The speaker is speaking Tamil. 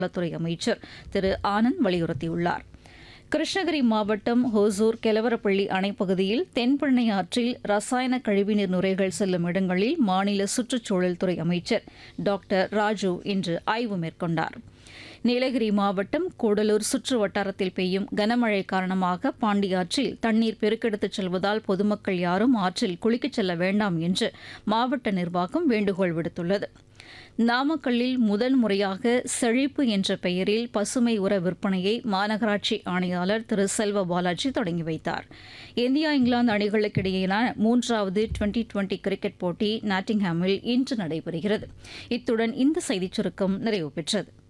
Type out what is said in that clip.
நலத்துறை அமைச்சர் திரு ஆனந்த் வலியுறுத்தியுள்ளார் கிருஷ்ணகிரி மாவட்டம் ஹோசூர் கெலவரப்பள்ளி அணைப்பகுதியில் தென்பெண்ணை ஆற்றில் ரசாயன கழிவுநீர் நுரைகள் செல்லும் இடங்களில் மாநில சுற்றுச்சூழல் துறை அமைச்சர் டாக்டர் ராஜு இன்று ஆய்வு மேற்கொண்டார் நீலகிரி மாவட்டம் கூடலூர் சுற்று வட்டாரத்தில் பெய்யும் கனமழை காரணமாக பாண்டியாற்றில் தண்ணீர் பெருக்கெடுத்துச் செல்வதால் பொதுமக்கள் யாரும் ஆற்றில் குளிக்கச் செல்ல வேண்டாம் என்று மாவட்ட நிர்வாகம் வேண்டுகோள் விடுத்துள்ளது நாமக்கல்லில் முதன் முறையாக செழிப்பு என்ற பெயரில் பசுமை உர விற்பனையை மாநகராட்சி ஆணையாளர் திரு செல்வ பாலாஜி தொடங்கி வைத்தார் இந்தியா இங்கிலாந்து அணிகளுக்கிடையேயான மூன்றாவது டுவெண்டி டுவெண்டி கிரிக்கெட் போட்டி நாட்டிங்ஹாமில் இன்று நடைபெறுகிறது இத்துடன் இந்த செய்திச் சுருக்கம் நிறைவு பெற்றது